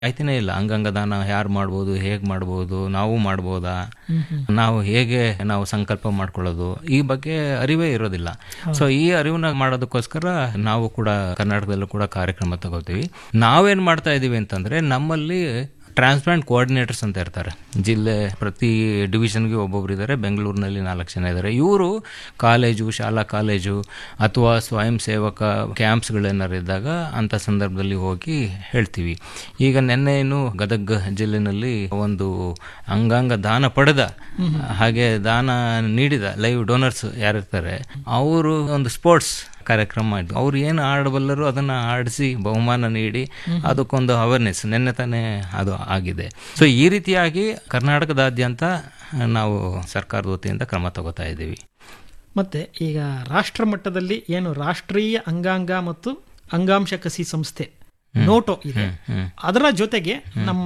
ಆಯ್ತನೇ ಇಲ್ಲ ಅಂಗಾಂಗ ದಾನ ಯಾರು ಮಾಡ್ಬೋದು ಹೇಗೆ ಮಾಡ್ಬೋದು ನಾವು ಮಾಡ್ಬೋದಾ ನಾವು ಹೇಗೆ ನಾವು ಸಂಕಲ್ಪ ಮಾಡ್ಕೊಳ್ಳೋದು ಈ ಬಗ್ಗೆ ಅರಿವೇ ಇರೋದಿಲ್ಲ ಸೊ ಈ ಅರಿವನ್ನ ಮಾಡೋದಕ್ಕೋಸ್ಕರ ನಾವು ಕೂಡ ಕರ್ನಾಟಕದಲ್ಲೂ ಕೂಡ ಕಾರ್ಯಕ್ರಮ ತಗೋತೀವಿ ನಾವೇನ್ ಮಾಡ್ತಾ ಇದೀವಿ ಅಂತಂದ್ರೆ ನಮ್ಮಲ್ಲಿ ಟ್ರಾನ್ಸ್ಪ್ಲಾಂಟ್ ಕೋಆರ್ಡಿನೇಟರ್ಸ್ ಅಂತ ಇರ್ತಾರೆ ಜಿಲ್ಲೆ ಪ್ರತಿ ಡಿವಿಷನ್ಗೆ ಒಬ್ಬೊಬ್ರು ಇದ್ದಾರೆ ಬೆಂಗಳೂರಿನಲ್ಲಿ ನಾಲ್ಕು ಜನ ಇದ್ದಾರೆ ಇವರು ಕಾಲೇಜು ಶಾಲಾ ಕಾಲೇಜು ಅಥವಾ ಸ್ವಯಂ ಸೇವಕ ಕ್ಯಾಂಪ್ಸ್ಗಳೇನಾರು ಇದ್ದಾಗ ಅಂಥ ಸಂದರ್ಭದಲ್ಲಿ ಹೋಗಿ ಹೇಳ್ತೀವಿ ಈಗ ನಿನ್ನೆ ಏನು ಗದಗ ಜಿಲ್ಲೆನಲ್ಲಿ ಒಂದು ಅಂಗಾಂಗ ದಾನ ಪಡೆದ ಹಾಗೆ ದಾನ ನೀಡಿದ ಲೈವ್ ಡೋನರ್ಸ್ ಯಾರಿರ್ತಾರೆ ಅವರು ಒಂದು ಸ್ಪೋರ್ಟ್ಸ್ ಕಾರ್ಯಕ್ರಮ ಮಾಡಿದ್ರು ಅವ್ರು ಏನು ಆಡಬಲ್ಲರು ಅದನ್ನ ಆಡಿಸಿ ಬಹುಮಾನ ನೀಡಿ ಅದಕ್ಕೊಂದು ಅವೇರ್ನೆಸ್ ನಿನ್ನೆ ತಾನೇ ಅದು ಆಗಿದೆ ಸೊ ಈ ರೀತಿಯಾಗಿ ಕರ್ನಾಟಕದಾದ್ಯಂತ ನಾವು ಸರ್ಕಾರದ ವತಿಯಿಂದ ಕ್ರಮ ತಗೋತಾ ಇದ್ದೀವಿ ಮತ್ತೆ ಈಗ ರಾಷ್ಟ್ರ ಮಟ್ಟದಲ್ಲಿ ಏನು ರಾಷ್ಟ್ರೀಯ ಅಂಗಾಂಗ ಮತ್ತು ಅಂಗಾಂಶ ಕಸಿ ಸಂಸ್ಥೆ ನೋಟೋ ಇದೆ ಹ್ಮ್. ಅದರ ಜೊತೆಗೆ ನಮ್ಮ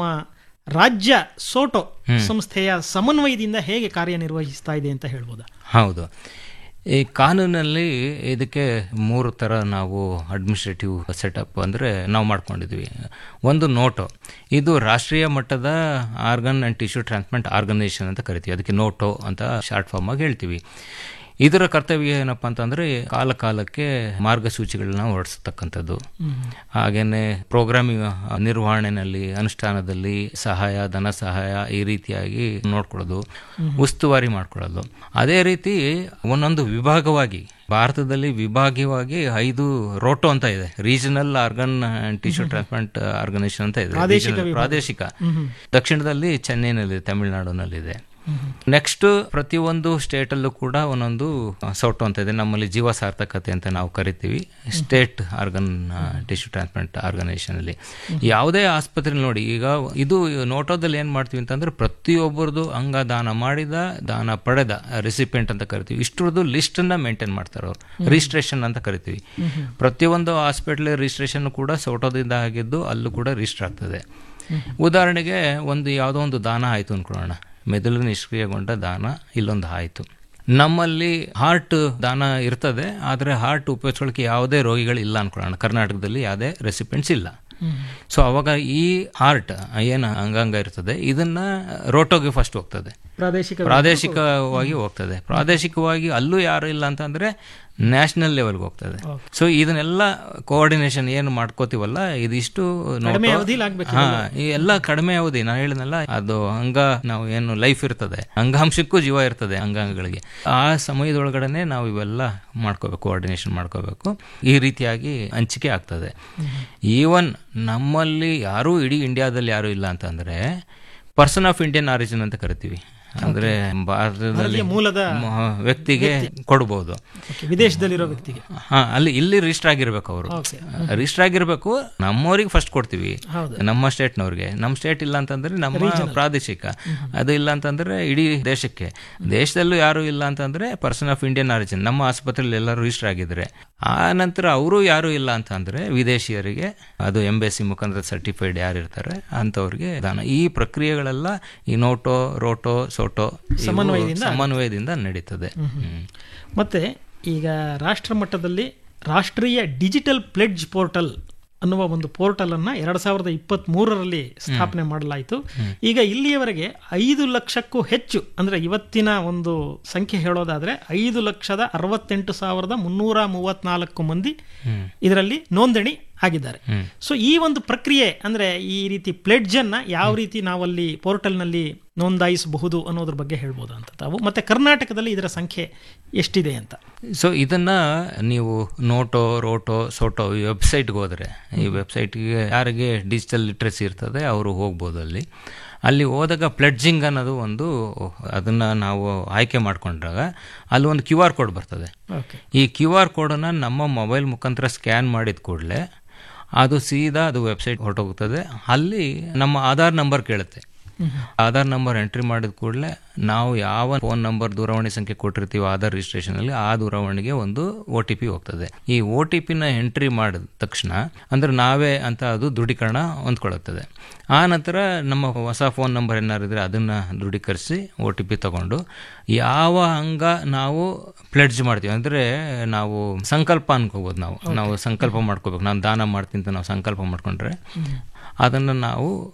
ರಾಜ್ಯ ಸೋಟೋ ಸಂಸ್ಥೆಯ ಸಮನ್ವಯದಿಂದ ಹೇಗೆ ಕಾರ್ಯನಿರ್ವಹಿಸ್ತಾ ಇದೆ ಅಂತ ಹೇಳ್ಬೋದಾ ಹೌದು ಈ ಕಾನೂನಲ್ಲಿ ಇದಕ್ಕೆ ಮೂರು ಥರ ನಾವು ಅಡ್ಮಿನಿಸ್ಟ್ರೇಟಿವ್ ಸೆಟಪ್ ಅಂದರೆ ನಾವು ಮಾಡ್ಕೊಂಡಿದ್ವಿ ಒಂದು ನೋಟೋ ಇದು ರಾಷ್ಟ್ರೀಯ ಮಟ್ಟದ organ and tissue transplant organisation ಅಂತ ಕರಿತೀವಿ ಅದಕ್ಕೆ ನೋಟೋ ಅಂತ ಶಾರ್ಟ್ ಫಾರ್ಮ್ ಆಗಿ ಹೇಳ್ತೀವಿ ಇದರ ಕರ್ತವ್ಯ ಏನಪ್ಪ ಅಂತಂದರೆ ಕಾಲ ಕಾಲಕ್ಕೆ ಮಾರ್ಗಸೂಚಿಗಳನ್ನ ಹೊರಡಿಸ್ತಕ್ಕಂಥದ್ದು ಹಾಗೇನೆ ಪ್ರೋಗ್ರಾಮಿಂಗ್ ನಿರ್ವಹಣೆಯಲ್ಲಿ ಅನುಷ್ಠಾನದಲ್ಲಿ ಸಹಾಯ ಧನ ಸಹಾಯ ಈ ರೀತಿಯಾಗಿ ನೋಡ್ಕೊಳ್ಳೋದು ಉಸ್ತುವಾರಿ ಮಾಡ್ಕೊಳ್ಳೋದು ಅದೇ ರೀತಿ ಒಂದೊಂದು ವಿಭಾಗವಾಗಿ ಭಾರತದಲ್ಲಿ ವಿಭಾಗೀಯವಾಗಿ ಐದು ರೋಟೋ ಅಂತ ಇದೆ regional organ and tissue transplant organisation ಅಂತ ಇದೆ Regional- ಪ್ರಾದೇಶಿಕ ದಕ್ಷಿಣದಲ್ಲಿ ಚೆನ್ನೈನಲ್ಲಿದೆ ತಮಿಳುನಾಡಿನಲ್ಲಿದೆ ನೆಕ್ಸ್ಟ್ ಪ್ರತಿಯೊಂದು ಸ್ಟೇಟಲ್ಲೂ ಕೂಡ ಒಂದೊಂದು ಸೌಟು ಅಂತ ಇದೆ ನಮ್ಮಲ್ಲಿ ಜೀವ ಸಾರ್ಥಕತೆ ಅಂತ ನಾವು ಕರಿತೀವಿ state organ tissue transplant organisation ಅಲ್ಲಿ ಯಾವುದೇ ಆಸ್ಪತ್ರೆ ನೋಡಿ ಈಗ ಇದು ನೋಟೋದಲ್ಲಿ ಏನ್ ಮಾಡ್ತೀವಿ ಅಂತಂದ್ರೆ ಪ್ರತಿಯೊಬ್ಬರದು ಅಂಗ ದಾನ ಮಾಡಿದ ದಾನ ಪಡೆದ ರೆಸಿಪೆಂಟ್ ಅಂತ ಕರಿತೀವಿ ಇಷ್ಟರದ್ದು ಲಿಸ್ಟ್ ಅನ್ನ ಮೇಂಟೈನ್ ಮಾಡ್ತಾರೆ ಅವರು ರಿಜಿಸ್ಟ್ರೇಷನ್ ಅಂತ ಕರಿತೀವಿ ಪ್ರತಿಯೊಂದು ಹಾಸ್ಪಿಟಲ್ ರಿಜಿಸ್ಟ್ರೇಷನ್ ಕೂಡ ಸೌಟೋದಿಂದ ಆಗಿದ್ದು ಅಲ್ಲೂ ಕೂಡ ರಿಜಿಸ್ಟರ್ ಆಗ್ತದೆ ಉದಾಹರಣೆಗೆ ಒಂದು ಯಾವುದೋ ಒಂದು ದಾನ ಆಯಿತು ಅನ್ಕೊಳ್ಳೋಣ ಮೆದುಳು ನಿಷ್ಕ್ರಿಯಗೊಂಡ ದಾನ ಇಲ್ಲೊಂದು ಆಯಿತು ನಮ್ಮಲ್ಲಿ ಹಾರ್ಟ್ ದಾನ ಇರ್ತದೆ ಆದರೆ ಹಾರ್ಟ್ ಉಪಯೋಗಿಸ್ಕೊಳ್ಳೋಕೆ ಯಾವುದೇ ರೋಗಿಗಳು ಇಲ್ಲ ಅನ್ಕೊಳ್ಳೋಣ ಕರ್ನಾಟಕದಲ್ಲಿ ಯಾವುದೇ ರೆಸಿಪೆಂಟ್ಸ್ ಇಲ್ಲ ಸೊ ಅವಾಗ ಈ ಹಾರ್ಟ್ ಏನು ಅಂಗಾಂಗ ಇರ್ತದೆ ಇದನ್ನ ರೋಟೋಗೆ ಫಸ್ಟ್ ಹೋಗ್ತದೆ ಪ್ರಾದೇಶಿಕ ಪ್ರಾದೇಶಿಕವಾಗಿ ಹೋಗ್ತದೆ ಪ್ರಾದೇಶಿಕವಾಗಿ ಅಲ್ಲೂ ಯಾರು ಇಲ್ಲ ಅಂತಂದ್ರೆ ನ್ಯಾಷನಲ್ ಲೆವೆಲ್ಗೆ ಹೋಗ್ತದೆ ಸೊ ಇದನ್ನೆಲ್ಲ ಕೋಆರ್ಡಿನೇಷನ್ ಏನು ಮಾಡ್ಕೋತೀವಲ್ಲ ಇದಿಷ್ಟು ಕಡಿಮೆ ನೋಟೋ- ಅವಧಿಲಿ ಆಗ್ಬೇಕು ಹಾ ಈ ಎಲ್ಲ ಕಡಿಮೆ ಅವಧಿ ನಾನು ಹೇಳಿದ್ನಲ್ಲ ಅದು ಅಂಗ ನಾವು ಏನು ಲೈಫ್ ಇರ್ತದೆ ಅಂಗಾಂಶಕ್ಕೂ ಜೀವ ಇರ್ತದೆ ಅಂಗಾಂಗಗಳಿಗೆ ಆ ಸಮಯದೊಳಗಡೆನೆ ನಾವು ಇವೆಲ್ಲ ಮಾಡ್ಕೋಬೇಕು ಕೋಆರ್ಡಿನೇಷನ್ ಮಾಡ್ಕೋಬೇಕು ಈ ರೀತಿಯಾಗಿ ಹಂಚಿಕೆ ಆಗ್ತದೆ ಈವನ್ ನಮ್ಮಲ್ಲಿ ಯಾರೂ ಇಡೀ ಇಂಡಿಯಾದಲ್ಲಿ ಯಾರೂ ಇಲ್ಲ ಅಂತಂದ್ರೆ ಪರ್ಸನ್ ಆಫ್ ಇಂಡಿಯನ್ ಆರಿಜಿನ್ ಅಂತ ಕರಿತೀವಿ ಅಂದ್ರೆ ಭಾರತದಲ್ಲಿ ಭಾರತೀಯ ಮೂಲದ ಮ- ವ್ಯಕ್ತಿಗೆ ಕೊಡ್ಬೋದು Okay, ವಿದೇಶದಲ್ಲಿರೋ ವ್ಯಕ್ತಿಗೆ ಹಾ ಅಲ್ಲಿ ಇಲ್ಲಿ ರಿಜಿಸ್ಟರ್ ಆಗಿರ್ಬೇಕು ಅವರು Okay. ರಿಜಿಸ್ಟರ್ ಆಗಿರ್ಬೇಕು ನಮ್ಮವ್ರಿಗೆ ಫಸ್ಟ್ ಕೊಡ್ತೀವಿ ಹೌದು. ನಮ್ಮ ಸ್ಟೇಟ್ನವ್ರಿಗೆ ನಮ್ಮ ಸ್ಟೇಟ್ ಇಲ್ಲ ಅಂತಂದ್ರೆ ನಮ್ಮ ಪ್ರಾದೇಶಿಕ ಅದು ಇಲ್ಲ ಅಂತಂದ್ರೆ ಇಡೀ ದೇಶಕ್ಕೆ ದೇಶದಲ್ಲೂ ಯಾರು ಇಲ್ಲ ಅಂತಂದ್ರೆ ಪರ್ಸನ್ ಆಫ್ ಇಂಡಿಯನ್ ಆರಿಜಿನ್ ನಮ್ಮ ಆಸ್ಪತ್ರೆಯಲ್ಲಿ ಎಲ್ಲರೂ ರಿಜಿಸ್ಟರ್ ಆಗಿದ್ರೆ ಆ ನಂತರ ಅವರು ಯಾರು ಇಲ್ಲ ಅಂತಂದ್ರೆ ವಿದೇಶಿಯರಿಗೆ ಅದು ಎಂಬೆಸಿ ಮುಖಾಂತರ ಸರ್ಟಿಫೈಡ್ ಯಾರು ಇರ್ತಾರೆ ಅಂಥವ್ರಿಗೆ ದಾನ ಈ ಪ್ರಕ್ರಿಯೆಗಳೆಲ್ಲ ಈ ನೋಟೋ ರೋಟೋ ಸೋಟೋ ಇವು ಸಮನ್ವಯದಿಂದ ಸಮನ್ವಯದಿಂದ ನಡೀತದೆ ಹ್ಮ್. ಮತ್ತೆ ಈಗ ರಾಷ್ಟ್ರ ಮಟ್ಟದಲ್ಲಿ ರಾಷ್ಟ್ರೀಯ ಡಿಜಿಟಲ್ ಪ್ಲೆಡ್ಜ್ ಪೋರ್ಟಲ್ ಅನ್ನುವ ಒಂದು ಪೋರ್ಟಲ್ ಅನ್ನ ಎರಡ್ ಸಾವಿರದ ಇಪ್ಪತ್ತ್ ಮೂರರಲ್ಲಿ ಸ್ಥಾಪನೆ ಮಾಡಲಾಯಿತು ಈಗ ಇಲ್ಲಿಯವರೆಗೆ ಐದು ಲಕ್ಷಕ್ಕೂ ಹೆಚ್ಚು ಅಂದ್ರೆ ಇವತ್ತಿನ ಒಂದು ಸಂಖ್ಯೆ ಹೇಳೋದಾದ್ರೆ ಐದು ಲಕ್ಷದ ಅರವತ್ತೆಂಟು ಸಾವಿರದ ಮುನ್ನೂರ ಮೂವತ್ನಾಲ್ಕು ಮಂದಿ ಇದರಲ್ಲಿ ನೋಂದಣಿ ಆಗಿದ್ದಾರೆ ಸೊ ಈ ಒಂದು ಪ್ರಕ್ರಿಯೆ ಅಂದ್ರೆ ಈ ರೀತಿ ಪ್ಲೆಡ್ಜ್ ಅನ್ನ ಯಾವ ರೀತಿ ನಾವಲ್ಲಿ ಪೋರ್ಟಲ್ನಲ್ಲಿ ನೋಂದಾಯಿಸಬಹುದು ಅನ್ನೋದ್ರ ಬಗ್ಗೆ ಹೇಳ್ಬೋದು ಅಂತ ತಾವು ಮತ್ತೆ ಕರ್ನಾಟಕದಲ್ಲಿ ಇದರ ಸಂಖ್ಯೆ ಎಷ್ಟಿದೆ ಅಂತ ಸೊ ಇದನ್ನ ನೀವು ನೋಟೋ ರೋಟೋ ಸೋಟೋ ಈ ವೆಬ್ಸೈಟ್ಗೆ ಹೋದರೆ ಈ ವೆಬ್ಸೈಟ್ಗೆ ಯಾರಿಗೆ ಡಿಜಿಟಲ್ ಲಿಟ್ರಸಿ ಇರ್ತದೆ ಅವರು ಹೋಗ್ಬೋದು ಅಲ್ಲಿ ಅಲ್ಲಿ ಹೋದಾಗ ಪ್ಲೆಡ್ಜಿಂಗ್ ಅನ್ನೋದು ಒಂದು ಅದನ್ನ ನಾವು ಆಯ್ಕೆ ಮಾಡ್ಕೊಂಡಾಗ ಅಲ್ಲಿ ಒಂದು ಕ್ಯೂ ಆರ್ ಕೋಡ್ ಬರ್ತದೆ ಓಕೆ ಈ ಕ್ಯೂ ಆರ್ ಕೋಡನ್ನು ನಮ್ಮ ಮೊಬೈಲ್ ಮುಖಾಂತರ ಸ್ಕ್ಯಾನ್ ಮಾಡಿದ ಕೂಡಲೇ ಅದು ಸೀದಾ ಅದು ವೆಬ್ಸೈಟ್ ಹೊರಟೋಗ್ತದೆ ಅಲ್ಲಿ ನಮ್ಮ ಆಧಾರ್ ನಂಬರ್ ಕೇಳುತ್ತೆ ಆಧಾರ್ ನಂಬರ್ ಎಂಟ್ರಿ ಮಾಡಿದ ಕೂಡಲೇ ನಾವು ಯಾವ ಫೋನ್ ನಂಬರ್ ದೂರವಾಣಿ ಸಂಖ್ಯೆ ಕೊಟ್ಟಿರ್ತೀವಿ ಆಧಾರ್ ರಿಜಿಸ್ಟ್ರೇಷನ್ ಅಲ್ಲಿ ಆ ದೂರವಾಣಿಗೆ ಒಂದು ಒ ಟಿ ಪಿ ಹೋಗ್ತದೆ ಈ ಒ ಟಿ ಪಿನ ಎಂಟ್ರಿ ಮಾಡಿದ ತಕ್ಷಣ ಅಂದ್ರೆ ನಾವೇ ಅಂತ ಅದು ದೃಢೀಕರಣ ಹೊಂದ್ಕೊಳ್ಳುತ್ತದೆ ಆ ನಂತರ ನಮ್ಮ ಹೊಸ ಫೋನ್ ನಂಬರ್ ಏನಾರಿದ್ರೆ ಅದನ್ನ ದೃಢೀಕರಿಸಿ ಒ ಟಿ ಪಿ ತಗೊಂಡು ಯಾವ ಅಂಗ ನಾವು ಪ್ಲೆಡ್ಜ್ ಮಾಡ್ತೀವಿ ಅಂದ್ರೆ ನಾವು ಸಂಕಲ್ಪ ಅನ್ಕೋಬಹುದು ನಾವು ನಾವು ಸಂಕಲ್ಪ ಮಾಡ್ಕೋಬೇಕು ನಾನು ದಾನ ಮಾಡ್ತೀನಿ ಅಂತ ನಾವು ಸಂಕಲ್ಪ ಮಾಡ್ಕೊಂಡ್ರೆ ಅದನ್ನು ನಾವು